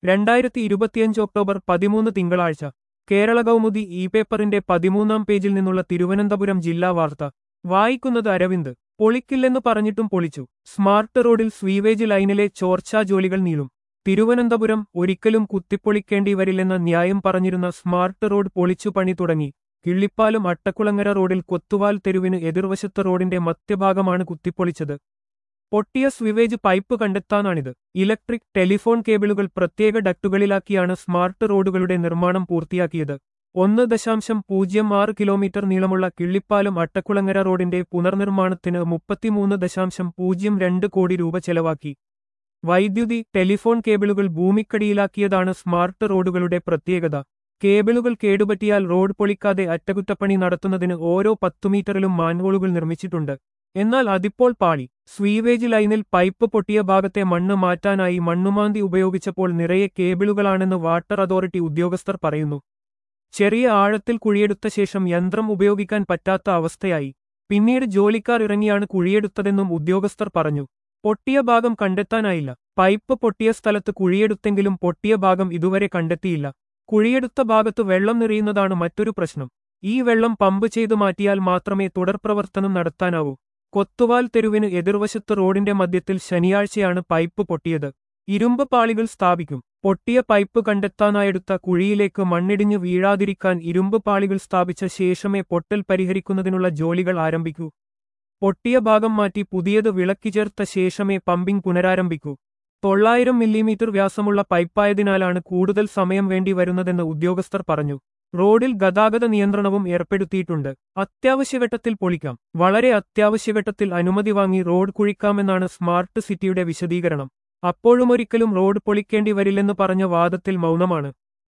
രണ്ടായിരത്തി ഇരുപത്തിയഞ്ച് ഒക്ടോബർ പതിമൂന്ന് തിങ്കളാഴ്ച കേരള കൗമുദി ഇ പേപ്പറിന്റെ പതിമൂന്നാം പേജിൽ നിന്നുള്ള തിരുവനന്തപുരം ജില്ലാ വാർത്ത വായിക്കുന്നത് അരവിന്ദ് പൊളിക്കില്ലെന്ന് പറഞ്ഞിട്ടും പൊളിച്ചു സ്മാർട്ട് റോഡിൽ സ്വീവേജ് ലൈനിലെ ചോർച്ചാ ജോലികൾ നീളും തിരുവനന്തപുരം ഒരിക്കലും കുത്തിപ്പൊളിക്കേണ്ടി വരില്ലെന്ന ന്യായം പറഞ്ഞിരുന്ന സ്മാർട്ട് റോഡ് പൊളിച്ചു പണി തുടങ്ങി കിള്ളിപ്പാലും അട്ടക്കുളങ്ങര റോഡിൽ കൊത്തുവാൽ തെരുവിന് എതിർവശത്തെ റോഡിന്റെ മധ്യഭാഗമാണ് കുത്തിപ്പൊളിച്ചത് പൊട്ടിയ സ്വിവേജ് പൈപ്പ് കണ്ടെത്താനാണിത് ഇലക്ട്രിക് ടെലിഫോൺ കേബിളുകൾ പ്രത്യേക ഡക്റ്റുകളിലാക്കിയാണ് സ്മാർട്ട് റോഡുകളുടെ നിർമ്മാണം പൂർത്തിയാക്കിയത് ഒന്ന് ദശാംശം പൂജ്യം ആറ് കിലോമീറ്റർ നീളമുള്ള കിള്ളിപ്പാലം അട്ടക്കുളങ്ങര റോഡിന്റെ പുനർനിർമ്മാണത്തിന് മുപ്പത്തിമൂന്ന് ദശാംശം പൂജ്യം രണ്ട് കോടി രൂപ ചെലവാക്കി വൈദ്യുതി ടെലിഫോൺ കേബിളുകൾ ഭൂമിക്കടിയിലാക്കിയതാണ് സ്മാർട്ട് റോഡുകളുടെ പ്രത്യേകത കേബിളുകൾ കേടുപറ്റിയാൽ റോഡ് പൊളിക്കാതെ അറ്റകുറ്റപ്പണി നടത്തുന്നതിന് ഓരോ പത്തു മീറ്ററിലും മാൻഹോളുകൾ നിർമ്മിച്ചിട്ടുണ്ട് എന്നാൽ അതിപ്പോൾ പാളി സ്വീവേജ് ലൈനിൽ പൈപ്പ് പൊട്ടിയ ഭാഗത്തെ മണ്ണ് മാറ്റാനായി മണ്ണുമാന്തി ഉപയോഗിച്ചപ്പോൾ നിറയെ കേബിളുകളാണെന്ന് വാട്ടർ അതോറിറ്റി ഉദ്യോഗസ്ഥർ പറയുന്നു ചെറിയ ആഴത്തിൽ കുഴിയെടുത്ത ശേഷം യന്ത്രം ഉപയോഗിക്കാൻ പറ്റാത്ത അവസ്ഥയായി പിന്നീട് ജോലിക്കാർ ഇറങ്ങിയാണ് കുഴിയെടുത്തതെന്നും ഉദ്യോഗസ്ഥർ പറഞ്ഞു പൊട്ടിയ ഭാഗം കണ്ടെത്താനായില്ല പൈപ്പ് പൊട്ടിയ സ്ഥലത്ത് കുഴിയെടുത്തെങ്കിലും പൊട്ടിയ ഭാഗം ഇതുവരെ കണ്ടെത്തിയില്ല കുഴിയെടുത്ത ഭാഗത്ത് വെള്ളം നിറയുന്നതാണ് മറ്റൊരു പ്രശ്നം ഈ വെള്ളം പമ്പ് ചെയ്തു മാറ്റിയാൽ മാത്രമേ തുടർപ്രവർത്തനം നടത്താനാവൂ കൊത്തുവാൽ തെരുവിന് എതിർവശത്ത് റോഡിന്റെ മധ്യത്തിൽ ശനിയാഴ്ചയാണ് പൈപ്പ് പൊട്ടിയത് ഇരുമ്പ് പാളികൾ സ്ഥാപിക്കും പൊട്ടിയ പൈപ്പ് കണ്ടെത്താനായെടുത്ത കുഴിയിലേക്ക് മണ്ണിടിഞ്ഞു വീഴാതിരിക്കാൻ ഇരുമ്പ് പാളികൾ സ്ഥാപിച്ച ശേഷമേ പൊട്ടൽ പരിഹരിക്കുന്നതിനുള്ള ജോലികൾ ആരംഭിക്കൂ പൊട്ടിയ ഭാഗം മാറ്റി പുതിയത് വിളക്കി ചേർത്ത ശേഷമേ പമ്പിംഗ് പുനരാരംഭിക്കൂ തൊള്ളായിരം മില്ലിമീറ്റർ വ്യാസമുള്ള പൈപ്പായതിനാലാണ് കൂടുതൽ സമയം വേണ്ടി വരുന്നതെന്ന് ഉദ്യോഗസ്ഥർ പറഞ്ഞു റോഡിൽ ഗതാഗത നിയന്ത്രണവും ഏർപ്പെടുത്തിയിട്ടുണ്ട് അത്യാവശ്യഘട്ടത്തിൽ പൊളിക്കാം വളരെ അത്യാവശ്യഘട്ടത്തിൽ അനുമതി വാങ്ങി റോഡ് കുഴിക്കാമെന്നാണ് സ്മാർട്ട് സിറ്റിയുടെ വിശദീകരണം അപ്പോഴുമൊരിക്കലും റോഡ് പൊളിക്കേണ്ടി വരില്ലെന്ന് പറഞ്ഞ വാദത്തിൽ മൗനമാണ്